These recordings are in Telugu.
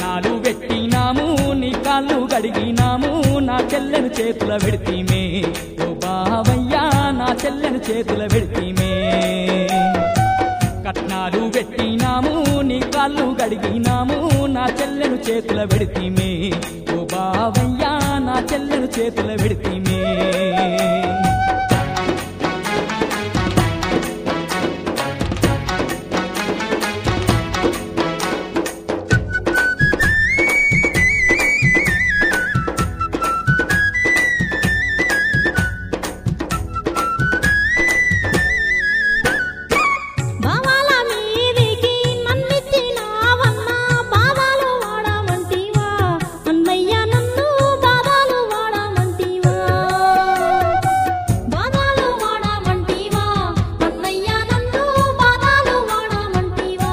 కట్నాలు పెట్టినాము నీ కాళ్ళు గడిగినాము నా చెల్లెను చేతుల పెడితీమే ఓ బావయ్యా నా చెల్లెను చేతుల పెడితీమే కట్నాలు పెట్టినాము నీ కాళ్ళు గడిగినాము నా చెల్లెను చేతుల పెడితీమే ఓ బావయ్యా నా చెల్లెను చేతుల పెడితీమే బావాల మీదికి నన్నిచ్చినావన్నా బాధలు వాడమంటివా అన్నయ్య నన్ను బాధలు వాడమంటివా బాధలు వాడమంటివా అన్నయ్య నన్ను బాధలు వాడమంటివా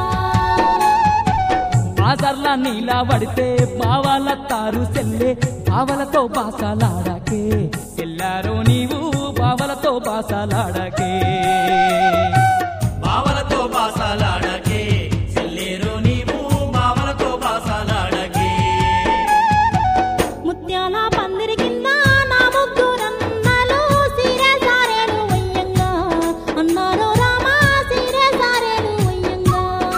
బాజర్ల నీలా పడితే బావాల తారు సెల్లే బావలతో బాసలాడకే ఎల్లారో నీవు బావలతో బాసలాడకే బావలతో బాసాలాడకే సెల్లేరు నీవు బావలతో బాసాలాడకే ముత్యాల పందిరి కింద నా ముగ్గురన్నలు సీరే సారేలు వయ్యంగా అన్నారు రామా సీరే సారేలు వయ్యంగా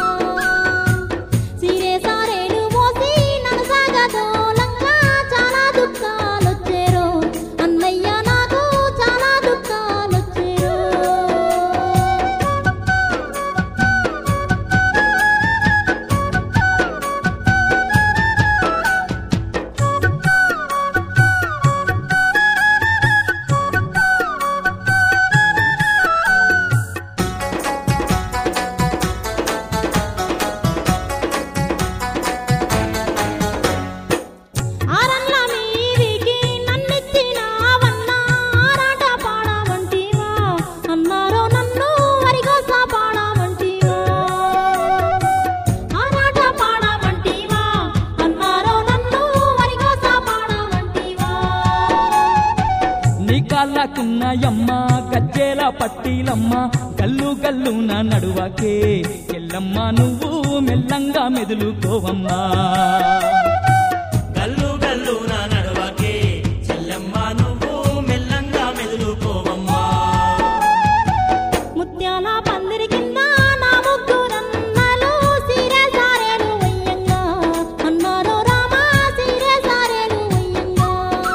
సీరే సారేలు మోసి ననసాగదోలంగా చాలా దుఃఖాలొచ్చేరు అన్నయ్య నాకు చాలా దుఃఖాలొచ్చేరు ఆరన్ల మీదికి నన్నిచ్చినావన్నా ఆరాట పాడమంటివా అన్నారో నన్ను వరిగోస పాడమంటివా ఆరాట పాడమంటివా అన్నారో నన్ను వరిగోస పాడమంటివా నీ కాళ్ళకున్నాయమ్మ గజ్జేల పట్టీలమ్మ గల్లు గల్లున నడువకే ఎల్లమ్మ నువ్వు మెల్లంగా మెదులుకోవమ్మా గల్లు గల్లు నా నడవకే చెల్లెమ్మ నువ్వు మెల్లంగా మెదులుకోవమ్మా ముత్యాల పందిరి కింద నా ముగ్గురన్నలు సీరే సారేలు వయ్యంగా అన్నారో రామా సీరే సారేలు వయ్యంగా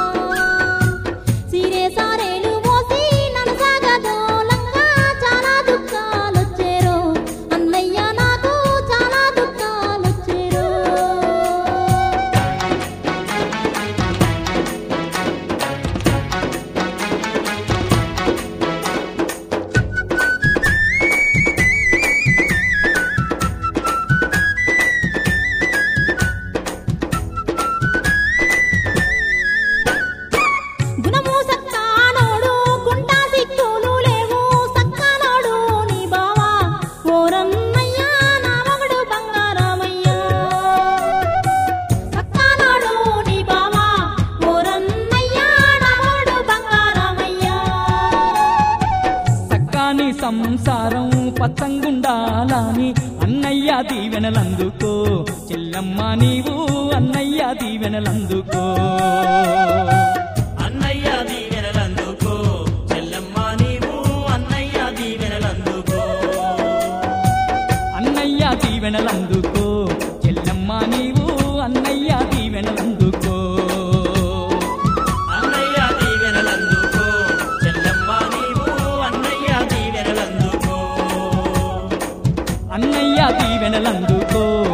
సీరే సారేలు మోసి ననసాగదోలంగా చాలా దుఃఖాలొచ్చేరు అన్నయ్య నాకు చాలా దుఃఖాలొచ్చేరు గుణము సక్కానోడు కుంటా సిక్కులు లేవు సక్కానోడు నీ బావా ఓరన్నయ్యా నా మగడు బంగారమయ్యా సక్కానోడు నీ బావా ఓరన్నయ్యా నా మగడు బంగారమయ్యా సక్కాని సంసారం పచ్చంగుండాలని అన్నయ్య దీవెనలందుకో చెల్లమ్మ నీవు అన్నయ్య దీవెనలందుకో అన్నయ్య దీవెనలందుకో చెల్లెమ్మ నీవు అన్నయ్య దీవెనలందుకో అన్నయ్య దీవెనలందుకో చెల్లమ్మ నీవు అన్నయ్య దీవెనలందుకో అన్నయ్య దీవెనలందుకో చెల్లెమ్మ నీవు అన్నయ్య దీవెనలందుకో అన్నయ్య దీవెనలందుకో